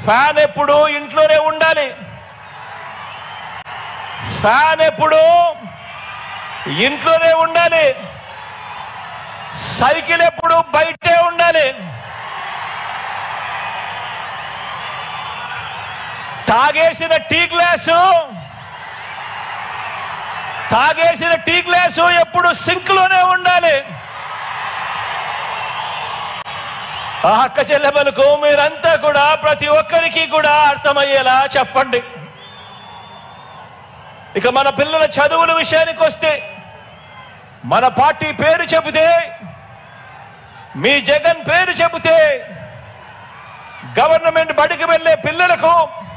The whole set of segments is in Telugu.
ఫ్యాన్ ఎప్పుడు ఇంట్లోనే ఉండాలి ఫ్యాన్ ఎప్పుడు ఇంట్లోనే ఉండాలి సైకిల్ ఎప్పుడు బయటే ఉండాలి తాగేసిన టీ గ్లాసు తాగేసిన టీ గ్లాసు ఎప్పుడు సింక్ లోనే ఉండాలి ఆ అక్క చెల్లెమ్మలకు మీరంతా కూడా ప్రతి ఒక్కరికి కూడా అర్థమయ్యేలా చెప్పండి ఇక మన పిల్లల చదువుల విషయానికి వస్తే మన పార్టీ పేరు చెబితే మీ జగన్ పేరు చెబితే గవర్నమెంట్ బడికి వెళ్ళే పిల్లలకు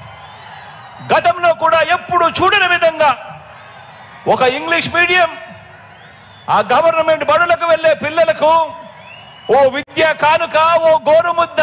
గతంలో కూడా ఎప్పుడు చూడని విధంగా ఒక ఇంగ్లీష్ మీడియం ఆ గవర్నమెంట్ బడులకు వెళ్ళే పిల్లలకు ఓ విద్య కానుక ఓ గోరుముద్ద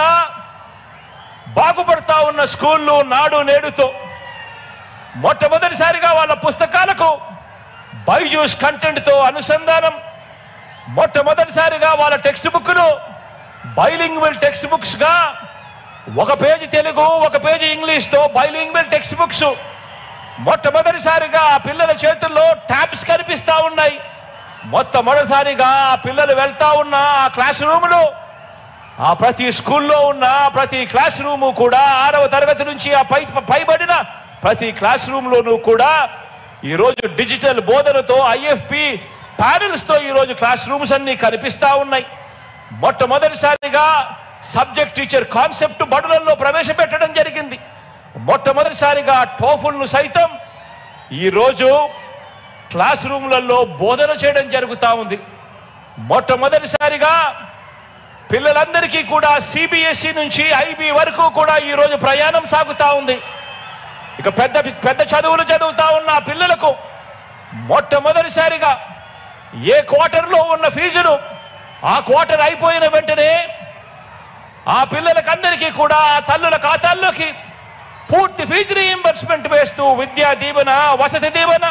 బాగుపడతా ఉన్న స్కూళ్ళు నాడు నేడుతో మొట్టమొదటిసారిగా వాళ్ళ పుస్తకాలకు బైజూస్ కంటెంట్తో అనుసంధానం మొట్టమొదటిసారిగా వాళ్ళ టెక్స్ట్ బుక్లు బైలింగ్వల్ టెక్స్ట్ బుక్స్ గా ఒక పేజీ తెలుగు ఒక పేజీ ఇంగ్లీష్ తో బైలింగ్వల్ టెక్స్ట్ బుక్స్ మొట్టమొదటిసారిగా ఆ పిల్లల చేతుల్లో ట్యాబ్స్ కనిపిస్తా ఉన్నాయి మొట్టమొదటిసారిగా ఆ పిల్లలు వెళ్తా ఉన్న ఆ క్లాస్ రూములు ఆ ప్రతి స్కూల్లో ఉన్న ప్రతి క్లాస్ రూము కూడా ఆరవ తరగతి నుంచి ఆ పై పైబడిన ప్రతి క్లాస్ రూమ్ లోనూ కూడా ఈరోజు డిజిటల్ బోధనతో ఐఎఫ్పి ప్యానెల్స్ తో ఈరోజు క్లాస్ రూమ్స్ అన్ని కనిపిస్తా ఉన్నాయి మొట్టమొదటిసారిగా సబ్జెక్ట్ టీచర్ కాన్సెప్ట్ బడులలో ప్రవేశపెట్టడం జరిగింది మొట్టమొదటిసారిగా టోఫుల్ను సైతం ఈరోజు క్లాస్ రూమ్లలో బోధన చేయడం జరుగుతా ఉంది మొట్టమొదటిసారిగా పిల్లలందరికీ కూడా సిబిఎస్ఈ నుంచి ఐబీ వరకు కూడా ఈ రోజు ప్రయాణం సాగుతా ఉంది ఇక పెద్ద పెద్ద చదువులు చదువుతా ఉన్న ఆ పిల్లలకు మొట్టమొదటిసారిగా ఏ క్వార్టర్లో ఉన్న ఫీజులు ఆ క్వార్టర్ అయిపోయిన వెంటనే ఆ పిల్లలకందరికీ కూడా ఆ తల్లుల ఖాతాల్లోకి పూర్తి ఫీజు రీయింబర్స్మెంట్ వేస్తూ విద్యా దీవెన వసతి దీవెన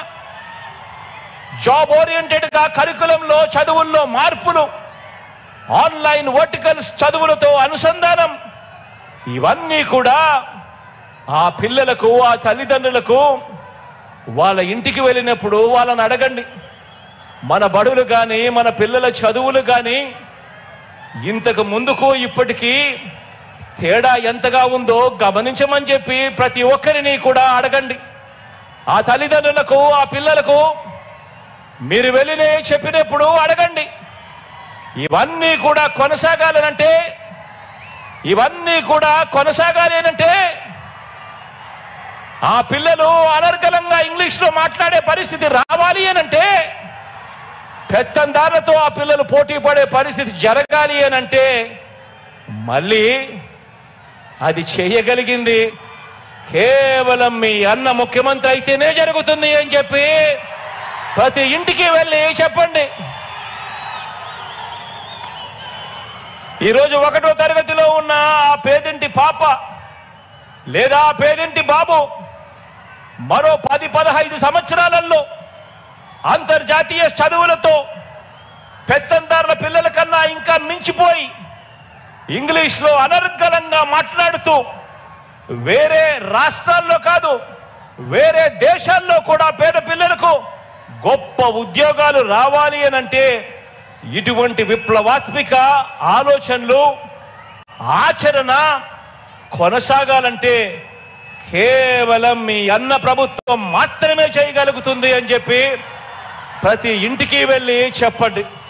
జాబ్ ఓరియంటెడ్ గా కరికులంలో చదువుల్లో మార్పులు ఆన్లైన్ వర్టికల్స్ చదువులతో అనుసంధానం ఇవన్నీ కూడా ఆ పిల్లలకు ఆ తల్లిదండ్రులకు వాళ్ళ ఇంటికి వెళ్ళినప్పుడు వాళ్ళని అడగండి మన బడులు కానీ మన పిల్లల చదువులు కానీ ఇంతకు ముందుకు ఇప్పటికీ తేడా ఎంతగా ఉందో గమనించమని చెప్పి ప్రతి ఒక్కరిని కూడా అడగండి ఆ తల్లిదండ్రులకు ఆ పిల్లలకు మీరు వెళ్ళినే చెప్పినప్పుడు అడగండి ఇవన్నీ కూడా కొనసాగాలనంటే ఇవన్నీ కూడా కొనసాగాలి అనంటే ఆ పిల్లలు అనర్గళంగా ఇంగ్లీష్ లో మాట్లాడే పరిస్థితి రావాలి అనంటే పెత్తందారులతో ఆ పిల్లలు పోటీ పడే పరిస్థితి జరగాలి అనంటే మళ్ళీ అది చేయగలిగింది కేవలం మీ అన్న ముఖ్యమంత్రి అయితేనే జరుగుతుంది అని చెప్పి ప్రతి ఇంటికి వెళ్ళి చెప్పండి ఈరోజు ఒకటో తరగతిలో ఉన్న ఆ పేదింటి పాప లేదా ఆ పేదింటి బాబు మరో పది పదహైదు సంవత్సరాలలో అంతర్జాతీయ చదువులతో పెత్తందారుల పిల్లల కన్నా ఇంకా మించిపోయి ఇంగ్లీష్ లో అనర్గళంగా మాట్లాడుతూ వేరే రాష్ట్రాల్లో కాదు వేరే దేశాల్లో కూడా పేద పిల్లలకు గొప్ప ఉద్యోగాలు రావాలి అనంటే ఇటువంటి విప్లవాత్మిక ఆలోచనలు ఆచరణ కొనసాగాలంటే కేవలం మీ అన్న ప్రభుత్వం మాత్రమే చేయగలుగుతుంది అని చెప్పి ప్రతి ఇంటికి వెళ్ళి చెప్పండి